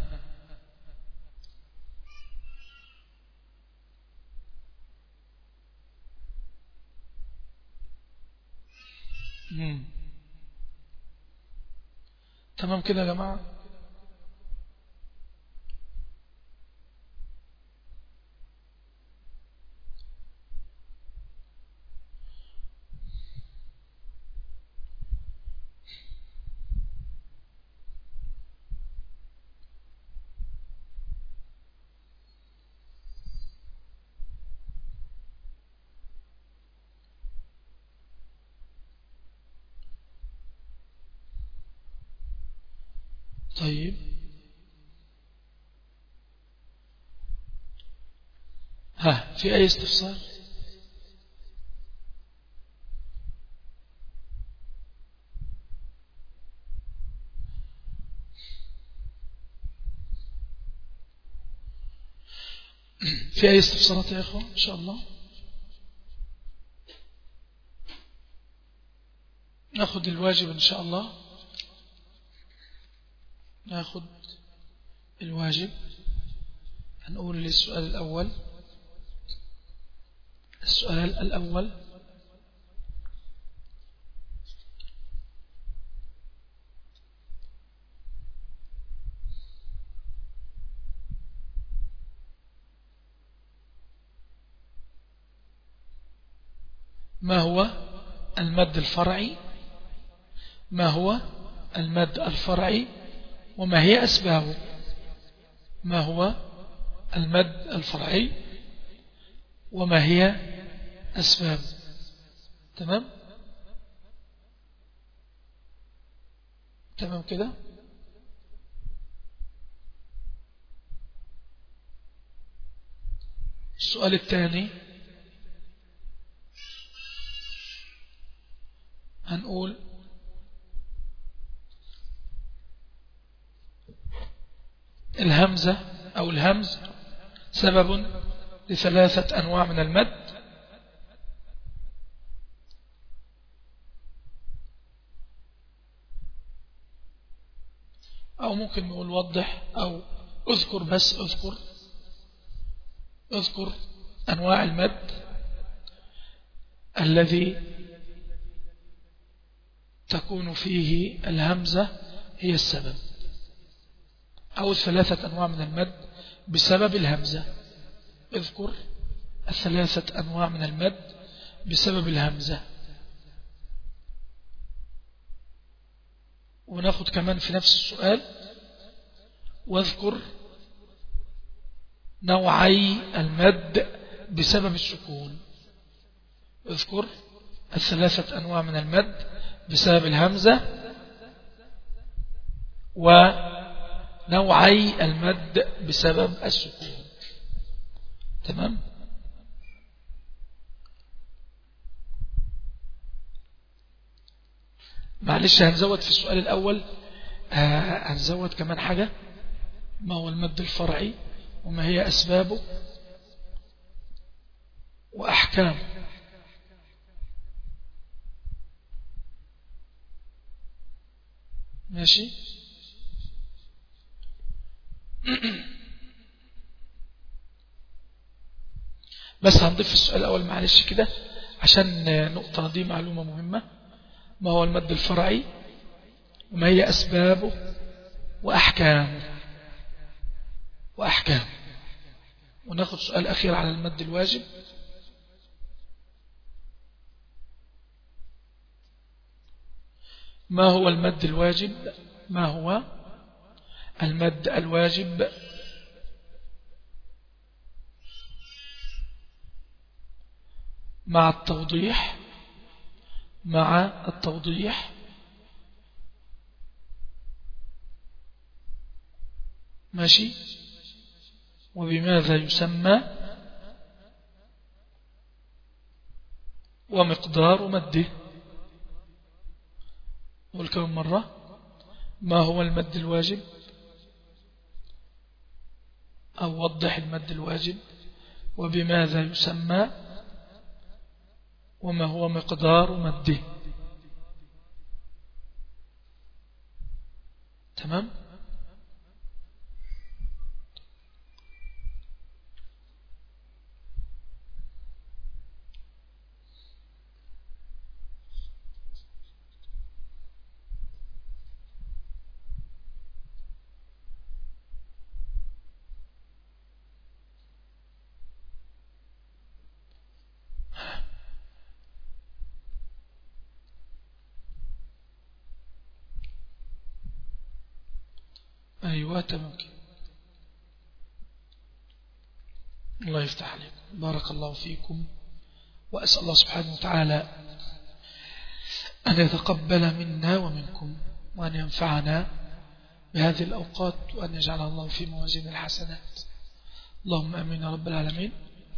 تمام كده يا جماعة طيب ها في أي استفسار في أي استفسارات يا أخوة إن شاء الله ناخذ الواجب إن شاء الله ناخذ الواجب هنقول للسؤال الأول السؤال الأول ما هو المد الفرعي ما هو المد الفرعي وما هي أسبابه ما هو المد الفرعي وما هي أسبابه تمام تمام كده السؤال الثاني هنقول الهمزة أو الهمز سبب لثلاثة أنواع من المد أو ممكن نقول وضح أو اذكر بس اذكر اذكر أنواع المد الذي تكون فيه الهمزة هي السبب أو الثلاثة أنواع من المد بسبب الهمزة اذكر الثلاثة أنواع من المد بسبب الهمزة وناخد كمان في نفس السؤال واذكر نوعي المد بسبب السكون اذكر الثلاثة أنواع من المد بسبب الهمزة و نوعي المد بسبب السكون تمام معلش هنزود في السؤال الأول آه، هنزود كمان حاجة ما هو المد الفرعي وما هي أسبابه وأحكامه ماشي بس هنضيف في السؤال الأول معلش كده عشان نقطة دي معلومة مهمة ما هو المد الفرعي وما هي أسبابه وأحكامه وأحكامه وناخد سؤال أخير على المد الواجب ما هو المد الواجب ما هو المد الواجب مع التوضيح مع التوضيح ماشي وبماذا يسمى ومقدار مده والكم مرة ما هو المد الواجب أو وضح المد الواجب وبماذا يسمى وما هو مقدار مده تمام أيوة تمام الله يفتح عليكم بارك الله فيكم وأسأل الله سبحانه وتعالى أن يتقبل منا ومنكم وأن ينفعنا بهذه الأوقات وأن يجعل الله في موازين الحسنات اللهم أمين رب العالمين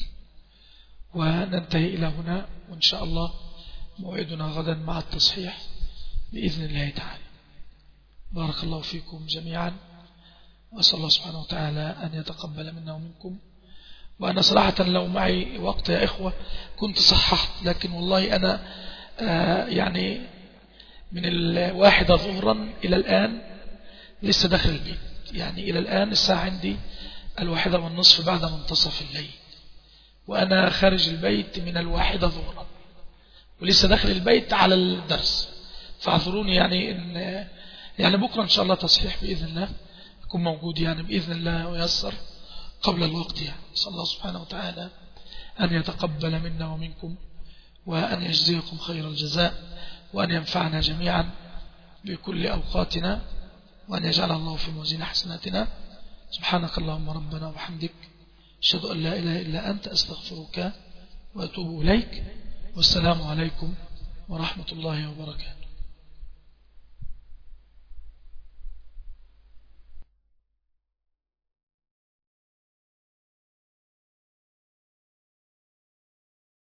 وننتهي إلى هنا وإن شاء الله موعدنا غدا مع التصحيح بإذن الله تعالى بارك الله فيكم جميعا وأسأل الله سبحانه وتعالى أن يتقبل منا ومنكم وأنا صراحة لو معي وقت يا إخوة كنت صححت لكن والله أنا آه يعني من الواحدة ظهرا إلى الآن لسه داخل البيت يعني إلى الآن الساعة عندي الواحدة والنصف بعد منتصف الليل وأنا خارج البيت من الواحدة ظهرا ولسه داخل البيت على الدرس فاعذروني يعني إن يعني بكرة إن شاء الله تصحيح بإذن الله يكون موجود يعني بإذن الله ويسر قبل الوقت يعني صلى الله سبحانه وتعالى أن يتقبل منا ومنكم وأن يجزيكم خير الجزاء وأن ينفعنا جميعا بكل أوقاتنا وأن يجعل الله في موزين حسناتنا سبحانك اللهم ربنا وبحمدك أشهد أن لا إله إلا أنت أستغفرك وأتوب إليك والسلام عليكم ورحمة الله وبركاته